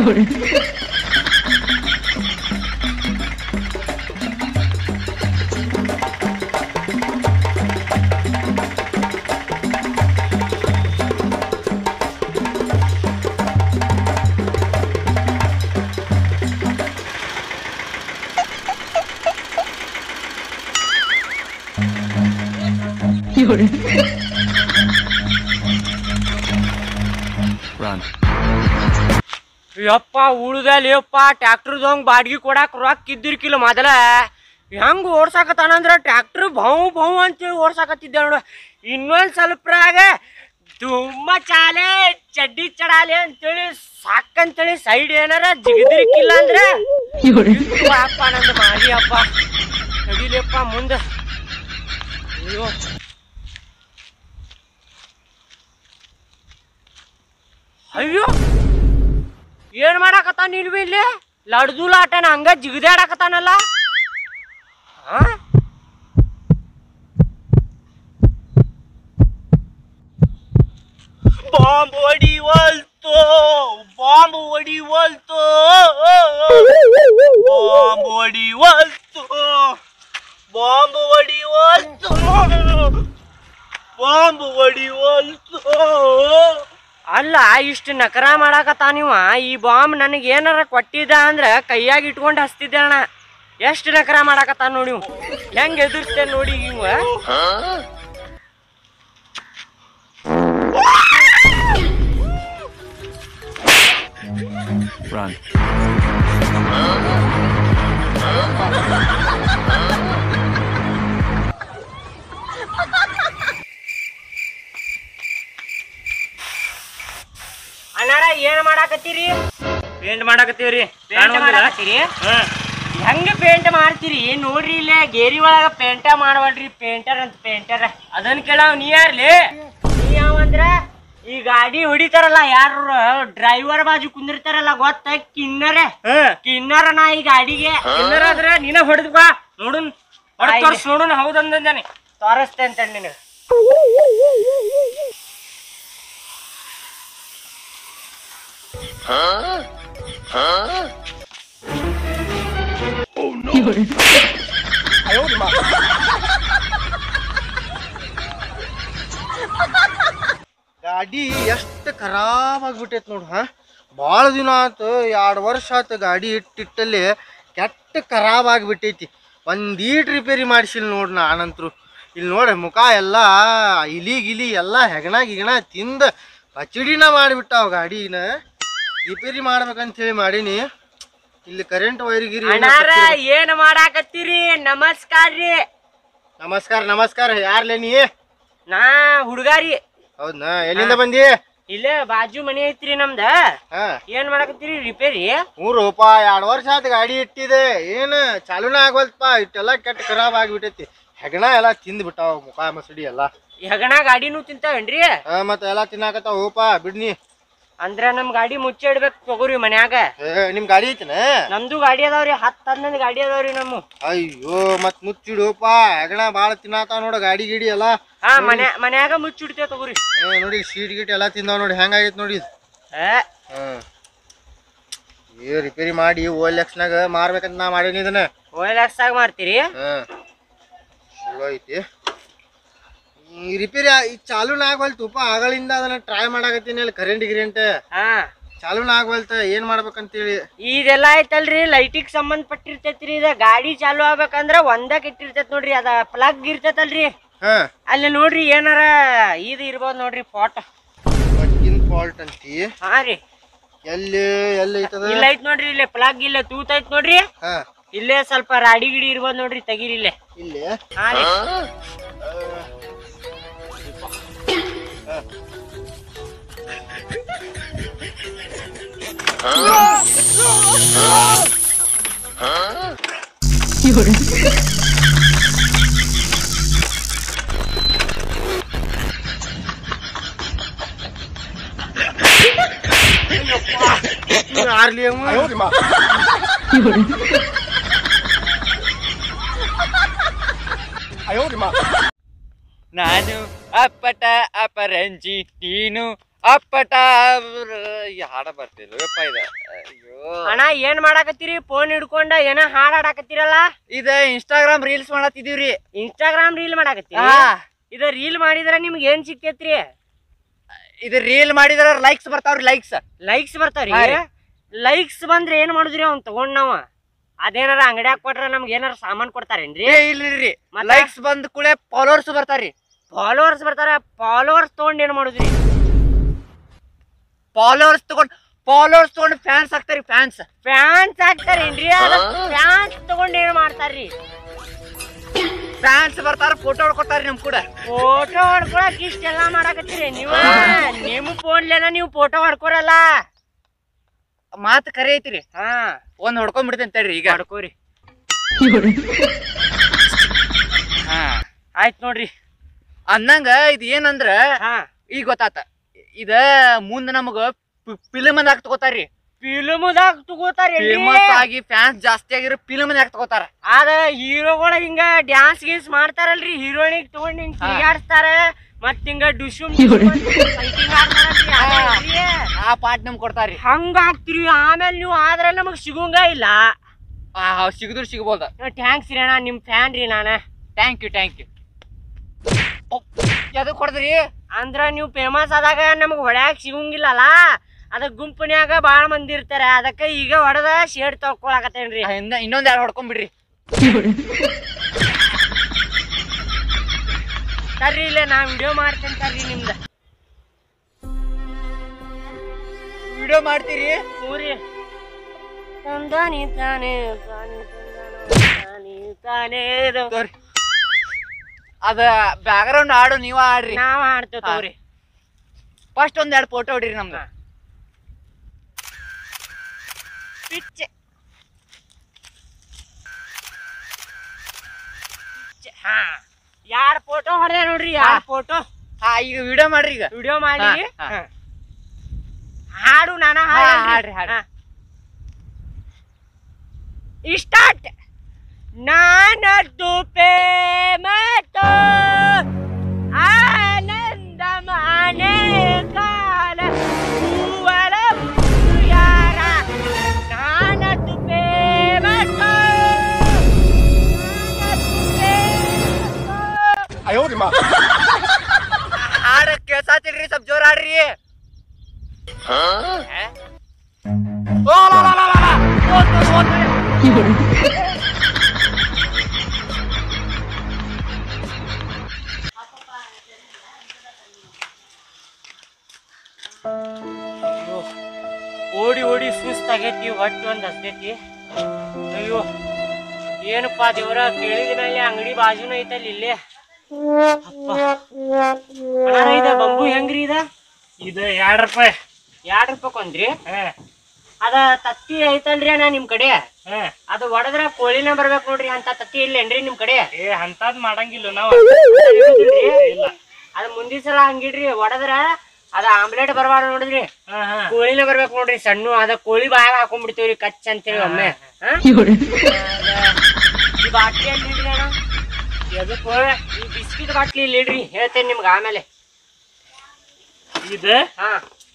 ಯಪ್ಪ ಉಳ್ದಲ್ಲಿ ಯಪ್ಪ ಟ್ಯಾಕ್ಟರ್ದವಂಗ್ ಬಾಡ್ಗಿ ಕೊಡಾಕ ರೊಕ್ಕ ಇದ್ದಿರ್ಕಿಲ್ಲ ಮೊದಲ ಹೆಂಗ್ ಓಡ್ಸಾಕತ್ತಾನಂದ್ರ ಟ್ರ್ಯಾಕ್ಟರ್ ಭೌ ಭೌ ಅಂತೇಳಿ ಓಡ್ಸಾಕತ್ತಿದ್ದೆ ನೋಡು ಇನ್ನೊಂದ್ ಸ್ವಲ್ಪ್ರಾಗ ತುಂಬ ಚಾಲೆ ಚಡ್ಡಿ ಚಡಾಲೆ ಅಂತೇಳಿ ಸಾಕಂತೇಳಿ ಸೈಡ್ ಏನಾರ ಜಿಗದಿರ್ಕಿಲ್ಲ ಅಂದ್ರೆ ಇತ್ತು ಅಪ್ಪ ನಂದು ಮಾಡಿ ಅಪ್ಪ ನಡಿಲಿಯಪ್ಪ ಮುಂದ ಅಯ್ಯೋ ಅಯ್ಯೋ ಏನ್ ಮಾಡಾಕತ್ತಾನ ನೀನು ಇಲ್ಲಿ ಲಡ್ದುಲ ಆಟನ ಹಂಗ ಜಿಗದಾಡಕತ್ತಾನಲ್ಲ ಹಾ ಬಾಂಬ್ ಹೊಡಿವಲ್ತು ಬಾಂಬ್ ಹೊಡಿವಲ್ತು ಬಾಂಬ್ ಹೊಡಿವಲ್ತು ಬಾಂಬ್ ಹೊಡಿವಲ್ತು ಬಾಂಬ್ ಹೊಡಿವಲ್ತು ಅಲ್ಲ ಇಷ್ಟು ನಕರ ಮಾಡಾಕತ್ತಾನಿವ ಈ ಬಾಂಬ್ ನನಗೆ ಏನಾರ ಕೊಟ್ಟಿದ್ದ ಅಂದ್ರ ಕೈಯಾಗ ಇಟ್ಕೊಂಡು ಹಚ್ತಿದ್ದೆ ಅಣ್ಣ ಎಷ್ಟು ನಕರ ಮಾಡಾಕತ್ತಾನ ನೋಡಿ ಇವ. ಹೆಂಗ್ ಎದುರಿಸ್ತೇನೆ ನೋಡಿ ಇವ Run. ಅಣ್ಣಾರ ಏನ್ ಮಾಡಾಕತ್ತೀರಿ ಪೇಂಟ್ ಮಾಡಾಕತ್ತೀವ್ರಿ ಪೇಂಟ್ ಮಾಡಾಕತ್ತೀರಿ ಹೆಂಗ ಪೇಂಟ್ ಮಾಡ್ತೀರಿ ನೋಡ್ರಿ ಇಲ್ಲೇ ಗೇರಿ ಒಳಗ ಪೇಂಟ ಮಾಡಬೇಡ್ರಿ ಪೇಂಟರ್ ಅಂತ ಪೇಂಟರ್ ಅದನ್ನ ಕೇಳವ್ ನೀ ಯಾರ್ಲಿ ನೀ ಯಾವಂದ್ರ ಈ ಗಾಡಿ ಹೊಡಿತಾರಲ್ಲ ಯಾರು ಡ್ರೈವರ್ ಬಾಜು ಕುಂದಿರ್ತಾರಲ್ಲ ಗೊತ್ತ ಕಿನ್ನರ ಕಿನ್ನರ ನಾ ಈ ಗಾಡಿಗೆ ಎಲ್ಲರಾದ್ರೆ ನೀನ ಹೊಡೆದ್ ಬಾ ನೋಡುನ್ ಹೊಡೆದ್ ತೋರ್ಸ್ ನೋಡುನ್ ಹೌದಂದಾನೆ ತೋರಿಸ್ತೆ ಅಂತ ನಿನಗೆ ಗಾಡಿ ಎಷ್ಟು ಖರಾಬ್ ಆಗ್ಬಿಟ್ಟೈತೆ ನೋಡು ಹಾ ಭಾಳ ದಿನ ಆತು ಎರಡು ವರ್ಷ ಆತು ಗಾಡಿ ಇಟ್ಟಿಟ್ಟಲ್ಲಿ ಕೆಟ್ಟ ಖರಾಬ್ ಆಗಿಬಿಟ್ಟೈತಿ ಒಂದೀಟ್ ರಿಪೇರಿ ಮಾಡಿಸಿಲ್ಲ ನೋಡು ನಾನಂತ್ರು ಇಲ್ಲಿ ನೋಡಿ ಮುಖ ಎಲ್ಲ ಇಲಿ ಗಿಲಿ ಎಲ್ಲ ಹೆಗಣ ಗಿಗಣ ತಿಂದು ಪಚಡಿನ ಮಾಡಿಬಿಟ್ಟಾವ ಗಾಡಿನ ರಿಪೇರಿ ಮಾಡ್ಬೇಕಂತ ಹೇಳಿ ಮಾಡೀನಿ ಇಲ್ಲಿ ಕರೆಂಟ್ ವೈರಿಗಿರಿ ಅಣ್ಣಾರ ಏನ್ ಮಾಡಾಕತ್ತೀರಿ ನಮಸ್ಕಾರ ರೀ ನಮಸ್ಕಾರ ನಮಸ್ಕಾರ ಯಾರ್ಲೇ ನೀ ನಾ ಹುಡುಗಾರಿ ಹೌದಾ ಎಲ್ಲಿಂದ ಬಂದಿ ಇಲ್ಲೇ ಬಾಜು ಮನೆ ಐತ್ರಿ ನಮ್ದ ಹಾ ಏನ್ ಮಾಡಾಕತ್ತೀರಿ ರಿಪೇರಿ ಹ್ಞೂ ರೂಪ ಎರಡು ವರ್ಷ ಆಯ್ತು ಗಾಡಿ ಇಟ್ಟಿದೆ ಏನು ಚಾಲೂನ ಆಗವಲ್ತಪ್ಪ ಇಟ್ಟೆಲ್ಲ ಕೆಟ್ಟ ಖರಾಬ್ ಆಗಿಬಿಟ್ಟೈತಿ ಹೆಗಣ ಎಲ್ಲ ತಿಂದು ಬಿಟ್ಟಾವ ಮುಖ ಮಸಡಿ ಎಲ್ಲ ಹೆಗಣ ಗಾಡಿನೂ ತಿಂತಾವೇನ್ರಿ ಆ, ಮತ್ತೆ ಎಲ್ಲ ತಿನ್ನಾಕತ್ತಾವ ಹೋಪ ಬಿಡ್ನಿ ಅಂದ್ರ ನಮ್ ಗಾಡಿ ಮುಚ್ಚಿಡ್ಬೇಕು ತಗೋರಿ ಮನ್ಯಾಗ ಏ ನಿಮ್ ಗಾಡಿ ಐತನ ನಮ್ದು ಗಾಡಿ ಅದಾವ್ರಿ ಹತ್ತ್ ಹನ್ನೊಂದು ಗಾಡಿ ಅದಾವ್ರಿ ನಮ್ಮ ಅಯ್ಯೋ ಮತ್ ಮುಚ್ಚಿಡೋಪ ಹೆಗಣ ಭಾಳ ತಿನ್ನಾತಾವ ನೋಡು ಗಾಡಿ ಗಿಡಿ ಎಲ್ಲ ಹಾ ಮನ್ಯಾ ಮನ್ಯಾಗ ಮುಚ್ಚಿಡ್ತೇವ್ ತಗೋರಿ ಏ, ನೋಡಿ ಸೀಟ್ ಗೀಟ್ ಎಲ್ಲ ತಿಂದಾವ ನೋಡಿ ಹೆಂಗಾಗೈತೆ ನೋಡಿ ಇದು. ಏ, ಹ್ಮ್ ಏ ರಿಪೇರಿ ಮಾಡಿ ಓ ಲೆಕ್ಸ್ನಾಗ ಮಾರ್ಬೇಕಂತ ನಾ ಮಾಡೀನಿ ಇದನ್ನ ಓಯ್ ಲಾಕ್ಸಾಗ ಮಾರ್ತೀರಿ ಹಾಂ ಚಲೋ ಐತಿ ಈ ರಿಪೇರಿ ಈ ಚಾಲೂನ ಆಗವಲ್ತುಪ್ಪ ಆಗಳಿಂದ ಅದನ್ನ ಟ್ರೈ ಮಾಡಾಕತ್ತೀನಿ ಅಲ್ಲಿ ಕರೆಂಟ್ ಗಿರೆಂಟ್ ಹಾ ಚಾಲೂನ ಆಗವಲ್ತ ಏನ್ ಮಾಡ್ಬೇಕಂತೇಳಿ ಇದೆಲ್ಲ ಐತಲ್ರಿ ಲೈಟಿಗ್ ಸಂಬಂಧಪಟ್ಟಿರ್ತೈತ್ರಿ ಇದ ಗಾಡಿ ಚಾಲು ಆಗ್ಬೇಕಂದ್ರ ಒಂದಕ್ ಇಟ್ಟಿರ್ತೈತ್ ನೋಡ್ರಿ ಅದ ಪ್ಲಗ್ ಇರ್ತೈತಲ್ರಿ ಹಾ ಅಲ್ಲಿ ನೋಡ್ರಿ ಏನಾರ ಇದು ಇರ್ಬೋದು ನೋಡ್ರಿ ಫಾಟ್ ಮತ್ತಿನ್ ಫಾಲ್ಟ್ ಅಂತಿ ಹಾ ರೀ ಎಲ್ಲಿ ಎಲ್ಲಿ ಐತದ ಇಲ್ಲ ಐತ್ ನೋಡ್ರಿ ಇಲ್ಲೇ ಪ್ಲಗ್ ಇಲ್ಲ ತೂತ್ ಐತ್ ನೋಡ್ರಿ ಹಾ ಇಲ್ಲೇ ಸ್ವಲ್ಪ ರಾಡಿ ಗಿಡಿ ಇರ್ಬೋದು ನೋಡ್ರಿ ತೆಗೀರಿ ಇಲ್ಲೇ ಇಲ್ಲಿ ಹಾ ರೀ ಯಾರ್ಲಿ ಅವ? ನಾನು ಅಪ್ಪಟ ಅಪರಂಜಿ ನೀನು ಅಪ್ಪಟ ಈ ಹಾಡ ಬರ್ತಿಲ್ವಪ್ಪ ಇದ ಅಯ್ಯೋ ಅಣ್ಣ ಏನ್ ಮಾಡಾಕತ್ತೀರಿ ಫೋನ್ ಹಿಡ್ಕೊಂಡ ಏನ ಹಾಡಾಡಕತ್ತೀರಲ್ಲ ಇದ ಇನ್ಸ್ಟಾಗ್ರಾಮ್ ರೀಲ್ಸ್ ಮಾಡತ್ತಿದೀವ್ರಿ ಇನ್ಸ್ಟಾಗ್ರಾಮ್ ರೀಲ್ ಮಾಡಾಕತ್ತೀರಿ ಹಾ ಇದ ರೀಲ್ ಮಾಡಿದ್ರ ನಿಮ್ಗೆ ಏನ್ ಸಿಕ್ತೈತ್ರಿ ಇದು ರೀಲ್ ಮಾಡಿದ್ರ ಲೈಕ್ಸ್ ಬರ್ತಾವ್ರಿ ಲೈಕ್ಸ್ ಲೈಕ್ಸ್ ಬರ್ತಾವ್ರಿ ಹಾ ರೀ. ಲೈಕ್ಸ್ ಬಂದ್ರೆ ಏನ್ ಮಾಡುದ್ರಿ ಅವ್ನ್ ತಗೊಂಡ್ ನಾವ ಅದೇನಾರ ಅಂಗಡ್ಯಾಗ ಕೊಟ್ರ ನಮ್ಗೆ ಏನಾರ ಸಾಮಾನ್ ಕೊಡ್ತಾರೇನ್ರಿ ಏ ಇಲ್ರಿ ಮತ್ತ? ಲೈಕ್ಸ್ ಬಂದ ಕೂಡಲೇ ಫಾಲೋವರ್ಸ್ ಬರ್ತಾರ್ರಿ ಫಾಲೋವರ್ಸ್ ಬರ್ತಾರ ಫಾಲೋವರ್ಸ್ ತಗೊಂಡ್ ಏನ್ ಮಾಡುದ್ರಿ ಫಾಲೋವರ್ಸ್ ತಗೊಂಡ್ ಫಾಲೋವರ್ಸ್ ತಗೊಂಡ್ ಫ್ಯಾನ್ಸ್ ಆಗ್ತಾರಿ ಫ್ಯಾನ್ಸ್ ಫ್ಯಾನ್ಸ್ ಹಾಕ್ತಾರೇನ್ರಿ ಫ್ಯಾನ್ಸ್ ತಗೊಂಡ್ ಏನ್ ಮಾಡ್ತಾರ್ರಿ ಫ್ಯಾನ್ಸ್ ಬರ್ತಾರ ಫೋಟೋ ಹೊಡ್ಕೊತಾರಿ ನಮ್ ಕೂಡ ಫೋಟೋ ಹೊಡ್ಕೊಳಕ್ ಇಷ್ಟೆಲ್ಲಾ ಮಾಡಾಕತ್ತೀರಿ ನೀವು ನಿಮ್ ಫೋನ್ಲೆಲ್ಲ ನೀವು ಫೋಟೋ ಹೊಡ್ಕೊರಲ್ಲ ಮಾತು ಕರೆ ಐತಿರಿ ಹಾ ಒಂದ್ ಹೊಡ್ಕೊಂಡ್ಬಿಡ್ತೇನೆ ತಡ್ರಿ ಈಗ ಹೊಡ್ಕೋರಿ ಹಾ ಆಯ್ತ್ ನೋಡ್ರಿ ಅನ್ನಂಗ ಇದ್ ಏನಂದ್ರ ಹಾ ಈಗ ಗೊತ್ತಾತ ಇದ ಮುಂದ ನಮಗ ಫಿಲ್ಮ್ ಯಾಕೆ ತಗೋತಾರ್ರಿ ಫಿಲ್ಮ್ದಾಗ ತಗೋತಾರ ಫೇಮಸ್ ಆಗಿ ಫ್ಯಾನ್ಸ್ ಜಾಸ್ತಿ ಆಗಿರೋ ಫಿಲ್ಮ್ ಯಾಕೆ ತಗೋತಾರ ಅದ ಹೀರೋಗಳ ಹಿಂಗ ಡ್ಯಾನ್ಸ್ ಗೀನ್ಸ್ ಮಾಡ್ತಾರಲ್ರಿ ಹೀರೋಯಿನಿಗ್ ತಗೊಂಡ್ ಹಿಂಗ್ ಹಾ. ತಿರ್ಗಾಡ್ಸ್ತಾರ ಮತ್ ಹಿಂಗ ಡುಶುಮ್ ಫೈಟಿಂಗ್ ಆಡ್ತಾರಲ್ರಿ ಅದೇನ್ರಿ? ಆ ಪಾರ್ಟ್ ನಮ್ಗೆ ಕೊಡ್ತಾರ್ರಿ ಹಂಗ ಆಗ್ತಿರಿ ಆಮೇಲೆ ನೀವು ಆದ್ರೆ ನಮಗ್ ಸಿಗೋಂಗ ಇಲ್ಲ ಆ ಸಿಗದ್ರು ಸಿಗ್ಬೋದ ಥ್ಯಾಂಕ್ಸ್ ರೀ ಅಣ್ಣ ನಿಮ್ ಫ್ಯಾನ್ ರೀ ನಾನ ಥ್ಯಾಂಕ್ ಯು ಥ್ಯಾಂಕ್ ಯು ಎದಕ್ ಹೊಡೆದ್ರಿ ಅಂದ್ರ ನೀವು ಫೇಮಸ್ ಆದಾಗ ನಮಗ್ ಹೊಡ್ಯಾಕ್ ಸಿಗೋಂಗಿಲ್ಲಲ್ಲ ಅದ ಗುಂಪನ್ಯಾಗ ಬಾಳ ಮಂದಿ ಇರ್ತಾರ ಅದಕ್ಕ ಈಗ ಹೊಡೆದ ಶೇಡ್ ತಗೊಳಕತ್ತೇನ್ರಿ ಇನ್ನೊಂದ್ ಎರಡು ಹೊಡ್ಕೊಂಡ್ಬಿಡ್ರಿ ತರ್ರಿ ಇಲ್ಲೇ ನಾ ವಿಡಿಯೋ ಮಾಡ್ತೇನೆ ತರ್ರಿ ನಿಮ್ದ ವಿಡಿಯೋ ಮಾಡ್ತೀರಿ ಊರಿ ತಂದಾನಿ ತಾನೆ ತಾನೆ ತಂದಾನಿ ತಾನೇ ಇದು. ತೋರಿ ಅದ ಬ್ಯಾಕ್ಗ್ರೌಂಡ್ ಹಾಡು ನೀವ ಆಡ್ರಿ ನಾವ್ ಹಾಡ್ತೇವ್ ಹಾ. ತಗೋರಿ ಫಸ್ಟ್ ಒಂದ್ ಎರಡು ಫೋಟೋ ಹೊಡಿರಿ ನಮ್ದು ಪಿಚ್ ಹಾ ಯಾರ್ ಫೋಟೋ ಹೊಡೆದೆ ನೋಡ್ರಿ ಯಾರ್ ಫೋಟೋ ಹಾ ಈಗ ವಿಡಿಯೋ ಮಾಡ್ರಿ ಈಗ ವಿಡಿಯೋ ಮಾಡಿ ಹಾ, ಹಾ. ಹಾಡು ನಾನ ಹಾ, ಹಾಡ್ರಿ, ಹಾಡ್ರಿ. ಸ್ಟಾರ್ಟ್ ನಾನದ್ದು ಪ್ರೇಮತ ಆನಂದ ಮಾನೆ ಕಾಲ ಹೂವರ ಯಾರ ನಾನದ್ದು ಪ್ರೇಮತ ಹಾಡ ಕೇಳ್ಸಾತಿಲ್ರಿ ಸ್ವಲ್ಪ ಜೋರ್ ಆಡ್ರಿ ಏ? ಓ, ಲಾ, ಲಾ, ಲಾ, ಲಾ, ಲಾ. ಓದ್ತು, ಓದ್ತು. ಓಡಿ ಓಡಿ ಸುಸ್ತಾಗೈತಿ ಹೊಟ್ಟೆ ಒಂದ್ ಹಸ್ದೈತಿ ಅಯ್ಯೋ ಏನಪ್ಪ ದೇವ್ರ ಕೇಳಿದ ಮೇಲೆ ಅಂಗಡಿ ಬಾಜುನ ಐತಲ್ಲ ಇಲ್ಲೇ ಅಪ್ಪ ಅಣ್ಣಾರ ಇದ ಬಂಬು ಹೆಂಗ್ರಿ ಇದ ಇದು ಎರಡ್ ರೂಪಾಯಿ ಎರಡ್ ರೂಪಾಯಿ ಕೊಂದ್ರಿ ಹಾ ಅದ ತತ್ತಿ ಐತಲ್ರಿ ಅಣ್ಣ ನಿಮ್ ಕಡೆ ಹಾ ಅದು ಒಡದ್ರ ಕೋಳಿನ ಬರ್ಬೇಕು ನೋಡ್ರಿ ಅಂತ ತತ್ತಿ ಇಲ್ಲೇನ್ರಿ ನಿಮ್ ಕಡೆ ಏ ಅಂತದ್ ಮಾಡಂಗಿಲ್ಲ ನಾವು ಇಲ್ಲ ಅದ ಮುಂದಿನ ಸಲ ಹಂಗಿಡ್ರಿ ಒಡದ್ರ ಅದ ಆಮ್ಲೆಟ್ ಬರಬಾರ್ದು ನೋಡಿದ್ರಿ ಹಾ ಹಾ ಕೋಳಿನ ಬರ್ಬೇಕು ನೋಡ್ರಿ ಸಣ್ಣ ಅದ ಕೋಳಿ ಬಾಯಾಗ ಹಾಕೊಂಡ್ಬಿಡ್ತೀವ್ರಿ ಕಚ್ ಅಂತೇಳಿ ಒಮ್ಮೆ ಹಾ? ಈ ಬಾಟ್ಲಿ ಅಲ್ಲಿ ಇಡ್ರಿ ಅಣ್ಣ ಎದಕ್ಕೋ ಈ ಬಿಸ್ಕಿಟ್ ಬಾಟ್ಲಿ ಇಲ್ಲಿ ಇಡ್ರಿ ಹೇಳ್ತೇನೆ ನಿಮ್ಗೆ ಆಮೇಲೆ ಇದು ಹಾ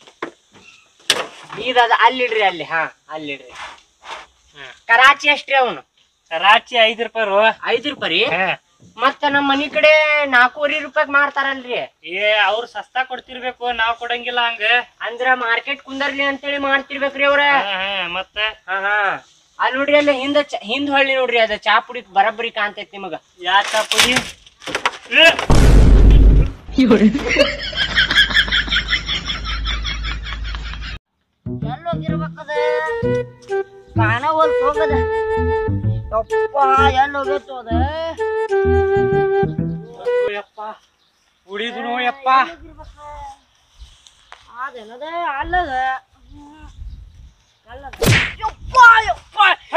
ಇದು ಅದ ಅಲ್ಲಿ ಇಡ್ರಿ ಅಲ್ಲಿ ಹಾ ಅಲ್ಲಿ ಇಡ್ರಿ ಕರಾಚಿ ಅಷ್ಟ್ರಿ ಅವನು ಕರಾಚಿ ಐದ್ ರೂಪಾಯಿ ರೋ ಐದು ರೂಪಾಯಿ ರೀ ಹಾ ಮತ್ತ ನಮ್ಮ ಮನಿ ಕಡೆ ನಾಲ್ಕೂವರೆ ರೂಪಾಯಿಗೆ ಮಾರ್ತಾರಲ್ರಿ ಏ ಅವ್ರು ಸಸ್ತಾ ಕೊಡ್ತಿರ್ಬೇಕು ನಾವ್ ಕೊಡಂಗಿಲ್ಲ ಹಂಗ ಅಂದ್ರ ಮಾರ್ಕೆಟ್ ಕುಂದರ್ಲಿ ಅಂತೇಳಿ ಮಾಡ್ತಿರ್ಬೇಕ್ರಿ ಅವ್ರ ಹಾ ಹಾ ಮತ್ತ ಹಾ ಹಾ ಅಲ್ಲಿ ನೋಡ್ರಿ ಅಲ್ಲಿ ಹಿಂದ ಚ- ಹಿಂದ್ ಹೊಳ್ಳಿ ನೋಡ್ರಿ ಅದ ಚಾ ಪುಡಿ ಬರಬ್ಬರಿ ಕಾಣ್ತೈತಿ ನಿಮಗ ಯಾ ಚಾಪುಡಿ ಎಲ್ಲೋಗಿರ್ಬೇಕದ ಕಾಣವಲ್ ಹೋಗದ ಯಪ್ಪ ಎಲ್ಲಿ ಹೋಗೈತು ಅದ ಯಪ್ಪ ಉಳಿದ್ರು ಯಪ್ಪ ಅದೇನದ ಅಲ್ಲದ ಅಲ್ಲದ ಯಪ್ಪ ಯಪ್ಪ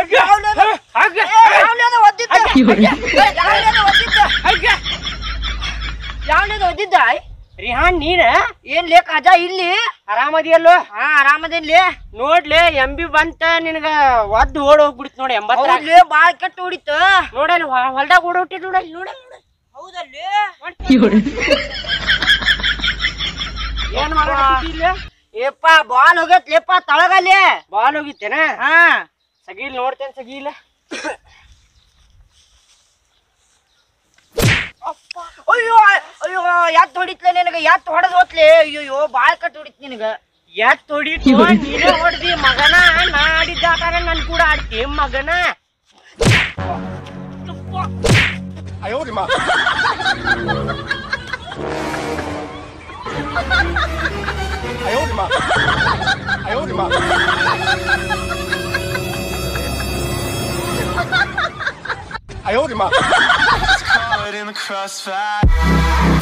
ಯಾವನೇದು ಒದ್ದಿದ್ದ ರಿಹಾನ್ ನೀನ ಏನ್ ಲೇ ಕಾಜಾ ಇಲ್ಲಿ ಆರಾಮದಿಯಲ್ಲೋ ಹಾ ಆರಾಮದಿಲ್ಲಿ ನೋಡ್ಲೆ ಎಂ ಬಿ ಬಂತ ನಿನಗ ಒದ್ದು ಓಡ್ ಹೋಗ್ಬಿಡ್ತು ನೋಡಿ ಎಂಬತ್ತ ಬಾಳ ಕೆಟ್ಟ ಹೊಡಿತ ನೋಡಲ್ಲಿ ಹೊಲ್ದಾಗ ಓಡ್ ಹೊಟ್ಟಿ ನೋಡಲ್ಲಿ ನೋಡಲ್ಲಿ ಹೌದಲ್ಲಿ ಏನ್ ಮಾಡಕತ್ತಿ ಇಲ್ಲಿ ಏಪ್ಪ ಬಾಲ್ ಹೋಗತ್ಲೇಪ್ಪ ತಳಗಲ್ಲಿ ಬಾಲ್ ಹೋಗಿತ್ತೇನ ಹಾ ಸಗೀಲ್ ನೋಡ್ತೇನೆ ಸಗೀಲ್ ಅಯ್ಯೋ ಅಯ್ಯೋ ಎತ್ ಹೊಡಿತ್ಲೆ ನಿನಗ ಎತ್ ಹೊಡೆದ್ ಹೋತ್ಲೆ ಅಯ್ಯೋ ಬಾಳ್ ಕಟ್ ಹೊಡಿತ್ ನಿನಗ ಎತ್ ಹೊಡಿತು ನೀನೇ ಹೊಡ್ದಿ ಮಗನ ನಾ ಆಡಿದ್ದಾಕಾರ ನನ್ ಕೂಡ ಆಡ್ತಿ ಮಗನ 哎呦我的妈！哎呦我的妈！哎呦我的妈！哎呦我的妈！ caught in the crossfire.